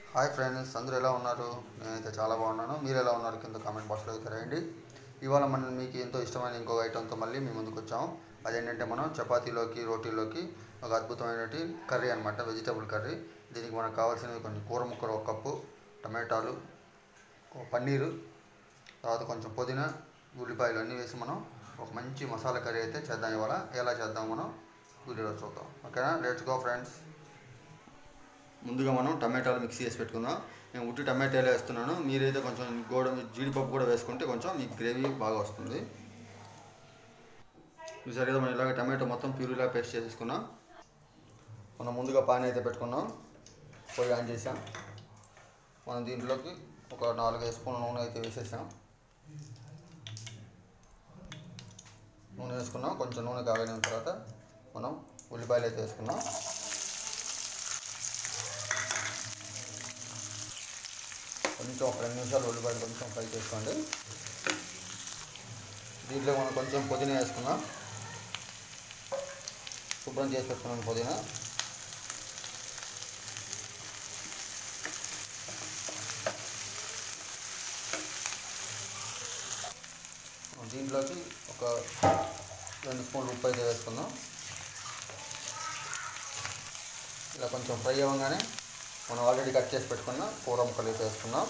Hi friends అందరూ ఎలా ఉన్నారు నేనైతే చాలా బాగున్నాను మీరు ఎలా ఉన్నారు కింద కామెంట్ బాక్స్లో అయితే రాయండి ఇవాళ మనం మీకు ఎంతో ఇష్టమైన ఇంకొక ఐటెంతో మళ్ళీ మీ ముందుకు వచ్చాము అదేంటంటే మనం చపాతీలోకి రోటీలోకి ఒక అద్భుతమైనటువంటి కర్రీ అనమాట వెజిటబుల్ కర్రీ దీనికి మనకు కావాల్సినవి కొన్ని కూర ముక్కలు ఒక కప్పు టమాటాలు ఒక పన్నీరు తర్వాత కొంచెం పుదీనా ఉల్లిపాయలు అన్నీ వేసి మనం ఒక మంచి మసాలా కర్రీ అయితే చేద్దాం ఇవాళ ఎలా చేద్దాం మనం వీడియోలో చూద్దాం ఓకేనా లెట్స్ గో ఫ్రెండ్స్ ముందుగా మనం టమాటాలు మిక్సీ చేసి పెట్టుకుందాం నేను ఉట్టి టమాటాలు వేస్తున్నాను మీరైతే కొంచెం గోడ జీడిపప్పు కూడా వేసుకుంటే కొంచెం మీకు గ్రేవీ బాగా వస్తుంది చూసారు కదా మనం ఇలాగ టమాటో మొత్తం ప్యూరీలా పేస్ట్ చేసేసుకున్నాం మనం ముందుగా పాన్ అయితే పెట్టుకున్నాం పొయ్యి ఆన్ చేసాం మనం దీంట్లోకి ఒక నాలుగైదు స్పూన్ల నూనె అయితే వేసేసాం నూనె వేసుకున్నాం కొంచెం నూనె కాగలిన తర్వాత మనం ఉల్లిపాయలు అయితే వేసుకున్నాం కొంచెం ఒక రెండు నిమిషాలు ఉల్లిపాయలు కొంచెం ఫ్రై చేసుకోండి దీంట్లో మనం కొంచెం పుదీనా వేసుకున్నాం శుభ్రం చేసి పెట్టుకున్నాం పుదీనా దీంట్లోకి ఒక రెండు స్పూన్లు ఉప్పు అయితే వేసుకుందాం ఇలా కొంచెం ఫ్రై అవ్వగానే మనం ఆల్రెడీ కట్ చేసి పెట్టుకున్న కూర ముక్కలు అయితే వేసుకుందాం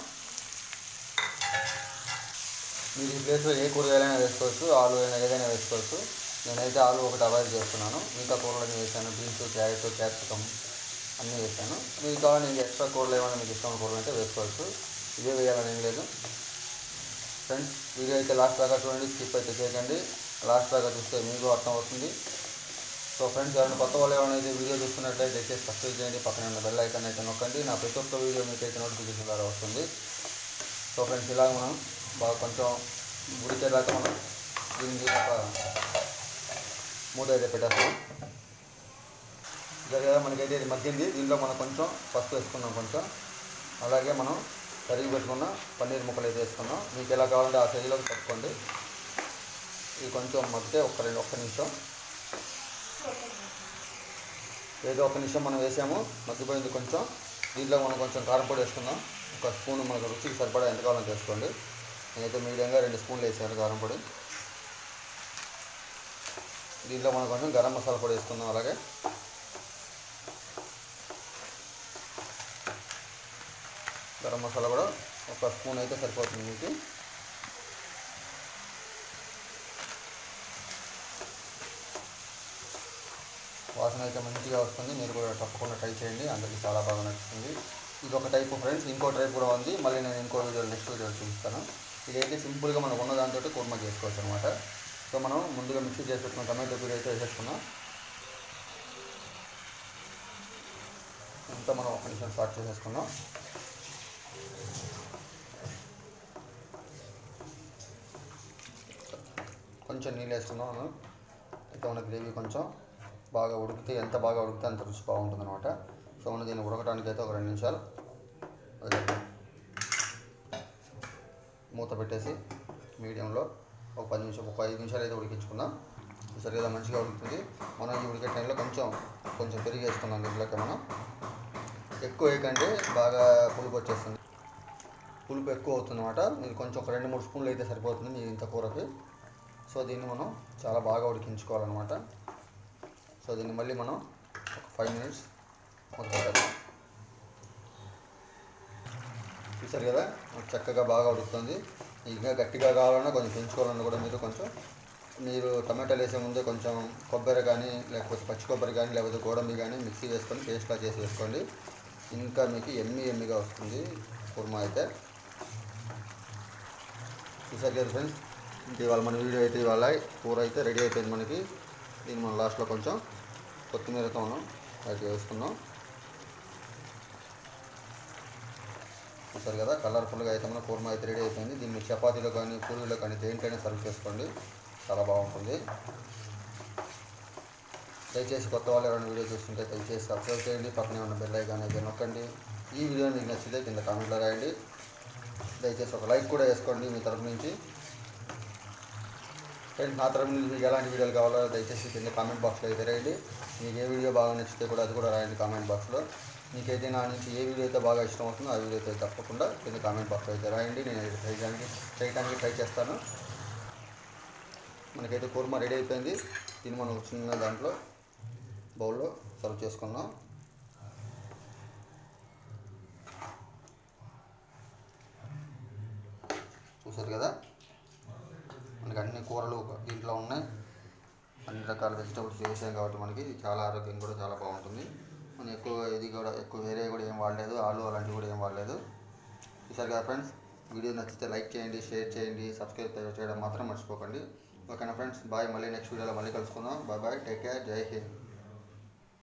మీరు ఈ ప్లేస్లో ఏ కూరగాయలైనా వేసుకోవచ్చు ఆలు అయినా ఏదైనా వేసుకోవచ్చు నేనైతే ఆలు ఒకటి అవాయిడ్ చేస్తున్నాను మిగతా కూరలన్నీ వేసాను బీన్స్ క్యారెట్ క్యాప్సికమ్ అన్నీ వేసాను మీకు కావాలి ఇంకా ఎక్స్ట్రా కూరలు ఏమైనా మీకు ఇష్టమైన కూరలు అంటే వేసుకోవచ్చు ఇవే వేయాలని ఏం లేదు ఫ్రెండ్స్ వీడియో అయితే లాస్ట్ దాకా చూడండి స్కిప్ అయితే చేయకండి లాస్ట్ దాకా చూస్తే మీకు అర్థం అవుతుంది సో ఫ్రెండ్స్ ఎవరైనా కొత్త వాళ్ళు ఏమైనా అయితే వీడియో చూస్తున్నట్లయితే దయచేసి సబ్స్క్రైబ్ చేయండి పక్కన ఉన్న బెల్ ఐకాన్ అయితే నొక్కండి నా ప్రతి ఒక్క వీడియో మీకు అయితే నోటిఫికేషన్ ద్వారా వస్తుంది సో ఫ్రెండ్స్ ఇలాగ మనం బాగా కొంచెం ఉడికేదాకా మనం దీనికి ఒక మూడు అయితే పెట్టేస్తాం ఇదే కదా మనకైతే ఇది మగ్గింది దీంట్లో మనం కొంచెం పసుపు వేసుకున్నాం కొంచెం అలాగే మనం తరిగి పెట్టుకున్న పన్నీర్ ముక్కలు అయితే వేసుకున్నాం మీకు ఎలా కావాలంటే ఆ సైజులో కట్టుకోండి ఇది కొంచెం మగ్గితే ఒక రెండు ఒక్క నిమిషం ఏదో ఒక నిమిషం మనం వేసాము మగ్గిపోయింది కొంచెం దీంట్లో మనం కొంచెం కారం పొడి వేసుకుందాం ఒక స్పూన్ మనకు రుచికి సరిపడా ఎంత కావాలో వేసుకోండి నేనైతే మీడియంగా రెండు స్పూన్లు వేసాను కారం పొడి దీంట్లో మనం కొంచెం గరం మసాలా పొడి వేసుకుందాం అలాగే గరం మసాలా కూడా ఒక స్పూన్ అయితే సరిపోతుంది మీకు వాసన అయితే మంచిగా వస్తుంది మీరు కూడా తప్పకుండా ట్రై చేయండి అందరికీ చాలా బాగా నచ్చుతుంది ఇది ఒక టైప్ ఫ్రెండ్స్ ఇంకో టైప్ కూడా ఉంది మళ్ళీ నేను ఇంకో వీడియో నెక్స్ట్ వీడియో చూపిస్తాను ఇదైతే సింపుల్గా మనకు ఉన్న దాంతో కుర్మా చేసుకోవచ్చు అనమాట సో మనం ముందుగా మిక్సీ చేసి పెట్టుకున్న టమాటో ప్యూరీ అయితే వేసేసుకున్నాం ఇంత మనం ఒక నిమిషం స్టార్ట్ చేసేసుకున్నాం కొంచెం నీళ్ళు వేసుకున్నాం మనం అయితే మన గ్రేవీ కొంచెం బాగా ఉడికితే ఎంత బాగా ఉడికితే అంత రుచి బాగుంటుంది అనమాట సో మనం దీన్ని ఉడకడానికి అయితే ఒక రెండు నిమిషాలు వదిలేద్దాం. మూత పెట్టేసి మీడియంలో ఒక పది నిమిషం ఒక ఐదు నిమిషాలు అయితే ఉడికించుకుందాం సరి కదా మంచిగా ఉడుకుతుంది మనం ఈ ఉడికే టైంలో కొంచెం కొంచెం పెరిగి వేసుకున్నాం దీంట్లోకి మనం ఎక్కువ వేయకండి బాగా పులుపు వచ్చేస్తుంది పులుపు ఎక్కువ అవుతుంది అనమాట మీరు కొంచెం ఒక రెండు మూడు స్పూన్లు అయితే సరిపోతుంది మీ ఇంత కూరకి సో దీన్ని మనం చాలా బాగా ఉడికించుకోవాలన్నమాట సో దీన్ని మళ్ళీ మనం ఒక ఫైవ్ మినిట్స్ మొదలుపెట్టాం చూసారు కదా మనకు చక్కగా బాగా ఉడుకుతుంది ఇంకా గట్టిగా కావాలన్నా కొంచెం పెంచుకోవాలన్నా కూడా మీరు కొంచెం మీరు టమాటాలు వేసే ముందే కొంచెం కొబ్బరి కానీ లేకపోతే పచ్చి కొబ్బరి కానీ లేకపోతే గోడంబి కానీ మిక్సీ వేసుకొని పేస్ట్లా చేసి వేసుకోండి ఇంకా మీకు ఎమ్మి ఎమ్మిగా వస్తుంది కుర్మా అయితే చూసారు కదా ఫ్రెండ్స్ ఇంక ఇవాళ మన వీడియో అయితే ఇవాళ కూర అయితే రెడీ అయిపోయింది మనకి దీన్ని మనం లాస్ట్లో కొంచెం కొత్తిమీరతో మనం అది వేసుకుందాం చూసారు కదా కలర్ఫుల్గా అయితే మన కూర్మా అయితే రెడీ అయిపోయింది దీన్ని చపాతీలో కానీ పూరీలో కానీ దేంట్లోనే సర్వ్ చేసుకోండి చాలా బాగుంటుంది దయచేసి కొత్త వాళ్ళు ఎవరైనా వీడియో చూస్తుంటే దయచేసి సబ్స్క్రైబ్ చేయండి పక్కనే ఉన్న బెల్ ఐకాన్ అయితే నొక్కండి ఈ వీడియో మీకు నచ్చితే కింద కామెంట్లో రాయండి దయచేసి ఒక లైక్ కూడా వేసుకోండి మీ తరపు నుంచి ఫ్రెండ్స్ నా తరపు నుంచి మీకు ఎలాంటి వీడియోలు కావాలో దయచేసి కింద కామెంట్ బాక్స్లో అయితే రాయండి మీకు ఏ వీడియో బాగా నచ్చితే కూడా అది కూడా రాయండి కామెంట్ బాక్స్లో మీకైతే నా నుంచి ఏ వీడియో అయితే బాగా ఇష్టం అవుతుందో ఆ వీడియో అయితే తప్పకుండా కింద కామెంట్ బాక్స్ అయితే రాయండి నేను అయితే ట్రై చేయడానికి చేయడానికి ట్రై చేస్తాను మనకైతే కుర్మా రెడీ అయిపోయింది దీన్ని మనం ఒక చిన్న దాంట్లో బౌల్లో సర్వ్ చేసుకుందాం చూసారు కదా మనకి అన్ని కూరలు దీంట్లో ఉన్నాయి అన్ని రకాల వెజిటబుల్స్ వేసాం కాబట్టి మనకి ఇది చాలా ఆరోగ్యం కూడా చాలా బాగుంటుంది మనం ఎక్కువ ఇది కూడా ఎక్కువ వేరే కూడా ఏం వాడలేదు ఆలు అలాంటివి కూడా ఏం వాడలేదు చూసారు కదా ఫ్రెండ్స్ వీడియో నచ్చితే లైక్ చేయండి షేర్ చేయండి సబ్స్క్రైబ్ చేయడం మాత్రం మర్చిపోకండి ఓకేనా ఫ్రెండ్స్ బాయ్ మళ్ళీ నెక్స్ట్ వీడియోలో మళ్ళీ కలుసుకుందాం బాయ్ బాయ్ టేక్ కేర్ జై హింద్